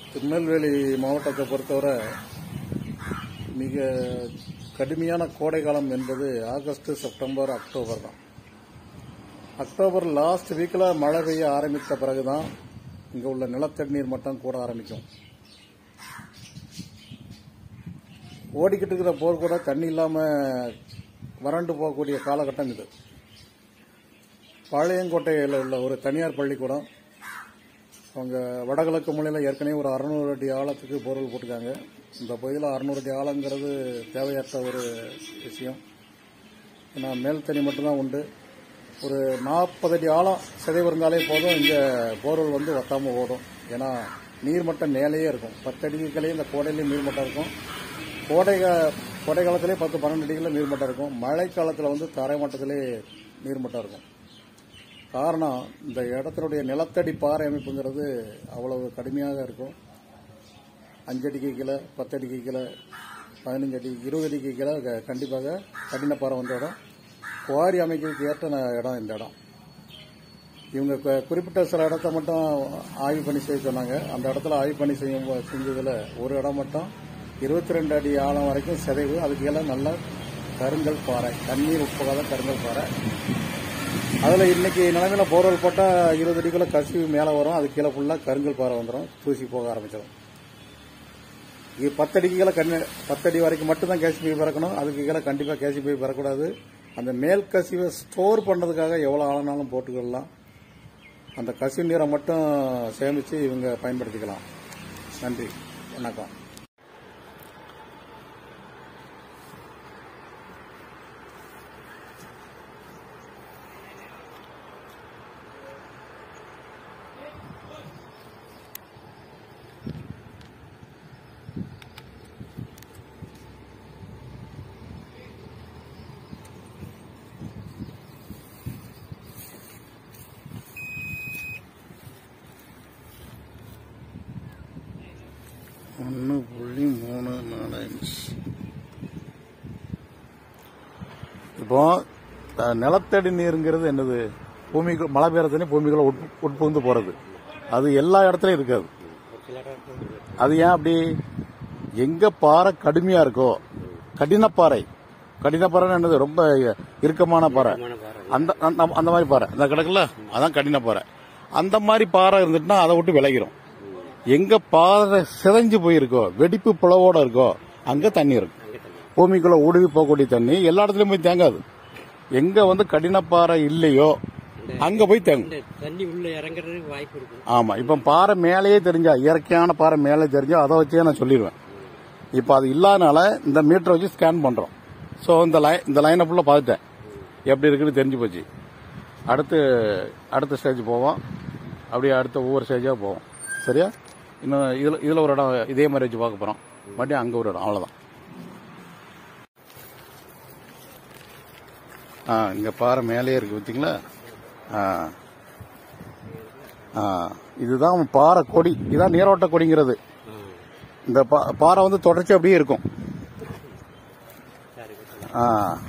திருநெல்வேலி மாவட்டத்தை பொறுத்தவரை மிக கடுமையான கோடை காலம் என்பது ஆகஸ்ட் செப்டம்பர் அக்டோபர் தான் அக்டோபர் லாஸ்ட் வீக்கில் மழை பெய்ய ஆரம்பித்த பிறகுதான் இங்கே உள்ள நிலத்தடி நீர் மட்டம் கூட ஆரம்பிக்கும் ஓடிக்கிட்டு இருக்கிற போர் கூட தண்ணி இல்லாமல் வறண்டு போகக்கூடிய காலகட்டம் இது பாளையங்கோட்டையில் உள்ள ஒரு தனியார் பள்ளிக்கூடம் அவங்க வடகிழக்கு மூலையில் ஏற்கனவே ஒரு அறுநூறு அடி ஆழத்துக்கு போர்வெல் போட்டிருக்காங்க இந்த பகுதியில் அறுநூறு அடி ஆழங்கிறது தேவையற்ற ஒரு விஷயம் ஏன்னா மேல் தண்ணி மட்டும்தான் உண்டு ஒரு நாற்பது அடி ஆழம் சிதைவு இருந்தாலே போதும் இங்கே போர்வெல் வந்து வத்தாமல் ஓடும் ஏன்னா நீர்மட்டம் மேலேயே இருக்கும் பத்து அடிகளே இந்த கோடையிலேயும் நீர்மட்டம் இருக்கும் கோடை கா- கோடை காலத்திலே பத்து பன்னெண்டு அடிகளில் நீர்மட்டம் இருக்கும் மழை காலத்தில் வந்து தரை மட்டத்திலே நீர்மட்டம் இருக்கும் காரணம் இந்த இடத்தினுடைய நிலத்தடி பாறை அமைப்புங்கிறது அவ்வளவு கடுமையாக இருக்கும் அஞ்சு அடிக்கு கீழே பத்து அடிக்கு கீழே பதினஞ்சு அடி இருபது அடிக்கு கீழே க- கண்டிப்பாக கடினப்பாறை வந்த இடம் குவாரி அமைக்கிறதுக்கு ஏற்ற ந- இடம் இந்த இடம் இவங்க கு- குறிப்பிட்ட சில இடத்த மட்டும் ஆய்வு பண்ணி செய்ய சொன்னாங்க அந்த இடத்துல ஆய்வு பண்ணி செய்யும் போ- செஞ்சதுல ஒரு இடம் மட்டும் இருபத்தி ரெண்டு அடி ஆழம் வரைக்கும் சிதைவு அதுக்கு கீழே நல்ல கருங்கல் பாறை தண்ணீர் உட்பகாத கருங்கல் பாறை அதுல இன்னைக்கு நிலைமையில போர்வெல் போட்டா இருபது அடிக்குள்ள கசிவு மேல வரும் அது கீழே ஃபுல்லா கருங்கல் பாறை வந்துடும் தூசி போக ஆரம்பிச்சிடும் இது பத்தடிக்கு கீழே கண்ணு பத்தடி வரைக்கும் மட்டும்தான் கேசிபி பிறக்கணும் அதுக்கு கீழே கண்டிப்பா கேசிபி பிறக்கூடாது அந்த மேல் கசிவை ஸ்டோர் பண்றதுக்காக எவ்வளவு ஆளானாலும் போட்டுக்கலாம் அந்த கசிவு நீரை மட்டும் சேமிச்சு இவங்க பயன்படுத்திக்கலாம் நன்றி வணக்கம் ஒன்று புள்ளி மூணு நாலு அஞ்சு இப்போ அஹ், நிலத்தடி நீருங்கிறது என்னது பூமிக்கு மழை பெய்யற தண்ணி பூமிக்குள்ள உட்- உட்புகுந்து போறது அது எல்லா இடத்துலயும் இருக்காது அது ஏன் அப்படி எங்க பாறை கடுமையா இருக்கோ கடினப்பாறை கடினப்பாறைன்னு என்னது ரொம்ப இறுக்கமான பாறை அந்த அந்த- அந்த மாதிரி பாறை அந்த கிடக்குல அதான் கடினப்பாறை அந்த மாதிரி பாறை இருந்துட்டுனா அதை விட்டு விலகிரும் எங்க பாறை சிதைஞ்சு போயிருக்கோ வெடிப்பு பிளவோட இருக்கோ அங்க தண்ணி இருக்கும் பூமிக்குள்ள ஊடுருவி போகக்கூடிய தண்ணி எல்லா இடத்துலயும் போய் தேங்காது எங்க வந்து கடினப்பாறை இல்லையோ அங்க போய் தேங்கும் இந்த தண்ணி உள்ள இறங்குறதுக்கு வாய்ப்பு இருக்கு ஆமா இப்ப பாறை மேலேயே தெரிஞ்சா இயற்கையான பாறை மேலே தெரிஞ்சா அதை வச்சே நான் சொல்லிடுவேன் இப்ப அது இல்லாதனால இந்த மீட்டரை வச்சு ஸ்கேன் பண்றோம் சோ இந்த லைன் இந்த லைனை ஃபுல்லா பார்த்துட்டேன் எப்படி இருக்குன்னு தெரிஞ்சு போச்சு அடுத்து அடுத்த ஸ்டேஜ் போவோம் அப்படியே அடுத்த ஒவ்வொரு ஸ்டேஜா போவோம் சரியா இன்னும் இதுல இதுல ஒரு இடம் இதே மாதிரி வச்சு பார்க்க போறோம் மறுபடியும் அங்க ஒரு இடம் அவ்வளவுதான் ஆ இங்க பாறை மேலேயே இருக்கு பார்த்தீங்களா ஆ ஆ, இதுதான் பாறை கொடி இதான் நீரோட்ட கொடிங்கிறது இந்த பா- பாறை வந்து தொடர்ச்சி அப்படியே இருக்கும் ஆ.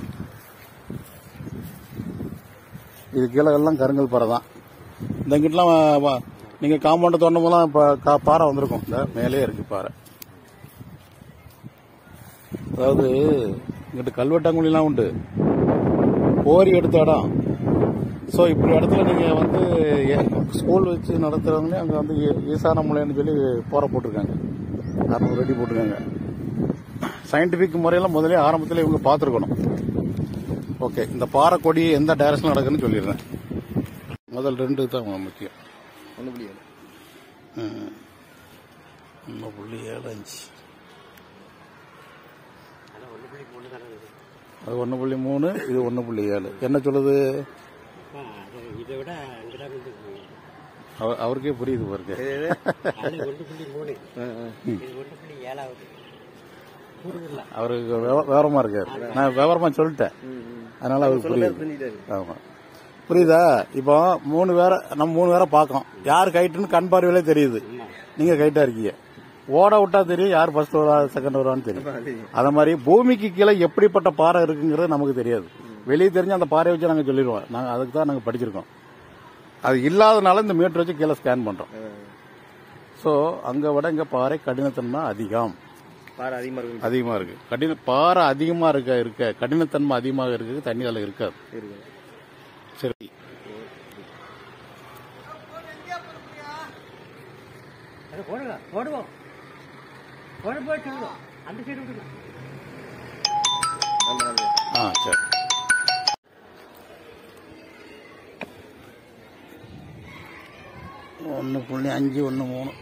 இது கீழே எல்லாம் கருங்கல் பாறை தான் இந்த இங்கிட்டலாம் வ- வ- நீங்க காம்பவுண்ட் தோண்டும் போதெல்லாம் இப்ப கா- பாறை வந்திருக்கும் இந்த மேலே இருக்கு பாறை அதாவது இங்கிட்டு கல்வெட்டாங்குழிலாம் உண்டு கோரி எடுத்த இடம் ஸோ இப்படி இடத்துல நீங்க வந்து ஏ- ஸ்கூல் வச்சு நடத்துறவங்களே அங்க வந்து ஈ- ஈசான முலைன்னு சொல்லி போற போட்டிருக்காங்க அறுநூறு அடி போட்டிருக்காங்க சயின்டிபிக் முறையில முதலே ஆரம்பத்தில் இவங்க பார்த்துருக்கணும் ஓகே இந்த பாறை கொடி எந்த டைரக்ஷன் நடக்குன்னு சொல்லிடுறேன் முதல் ரெண்டு தான் முக்கியம் ஒன்று புள்ளி ஏழு ம். ஒன்று புள்ளி ஏழு அஞ்சு அதான் ஒன்று புள்ளி மூணு தானே இது அது ஒன்று புள்ளி மூணு இது ஒன்று புள்ளி ஏழு என்ன சொல்லுது அப்பா, அது இதை விட அங்கதான் வந்து அவ- அவருக்கே புரியுது பாருங்க அது ஒன்று புள்ளி மூணு இது ஒன்று புள்ளி ஏழாவது கூடுதலா அவருக்கு விவ- விவரமா இருக்காரு நான் விவரமா சொல்லிட்டேன் அதனால அவருக்கு புரியுது புரிஞ்சுட்டாரு ஆமா புரியுதா இப்போ மூணு பேரை நம்ம மூணு பேரை பார்க்கோம் யார் கைட்டுன்னு கண் பார்வையிலே தெரியுது நீங்க கைட்டா இருக்கீங்க ஓட விட்டா தெரியும் யார் ஃபர்ஸ்ட் வருவா செகண்ட் வருவான்னு தெரியும் அத மாதிரி பூமிக்கு கீழே எப்படிப்பட்ட பாறை இருக்குங்கிறது நமக்கு தெரியாது வெளியே தெரிஞ்சு அந்த பாறையை வச்சு நாங்க சொல்லிடுவோம் நாங்க அதுக்கு தான் நாங்க படிச்சிருக்கோம் அது இல்லாதனால இந்த மீட்டர் வச்சு கீழே ஸ்கேன் பண்றோம் ஸோ அங்கே விட இங்கே பாறை கடினத்தன்மை அதிகம் பாறை அதிகமாக இருக்கும் அதிகமாக இருக்கு கடின பாறை அதிகமாக இருக்க இருக்க கடினத்தன்மை அதிகமாக இருக்கு தண்ணி அதில் இருக்காது இருக்கு சரி அதை போடுங்க போடுவோம் போட போய் சொல்லுவோம் அந்த சைடு விடுங்க நல்ல நல்ல ஆ சரி ஒன்று புள்ளி அஞ்சு ஒன்று மூணு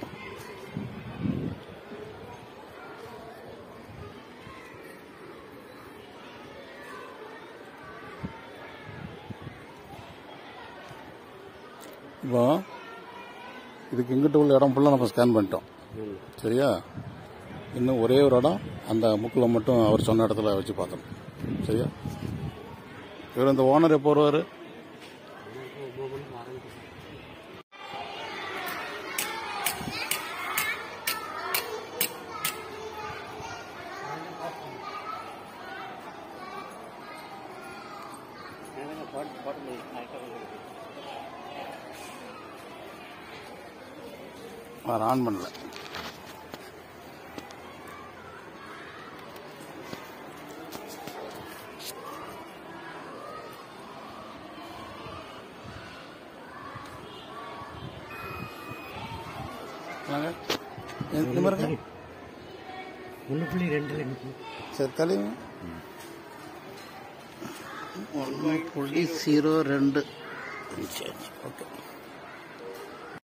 இப்போ இதுக்கு இங்கிட்ட உள்ள இடம் ஃபுல்லாக நம்ம ஸ்கேன் பண்ணிட்டோம் சரியா இன்னும் ஒரே ஒரு இடம் அந்த முக்கில் மட்டும் அவர் சொன்ன இடத்துல வச்சு பார்த்தோம் சரியா இவர் இந்த ஓனர் எப்போ வருவார் போட்டு போட்டு முடியும் அவர் ஆன் பண்ணல வாங்க. இந்த மாதிரி இருக்கா? ஒன்று புள்ளி ரெண்டுல நிற்கும் சரி தலைவங்க ஒன்று புள்ளி ஜீரோ ரெண்டு சரி ஓகே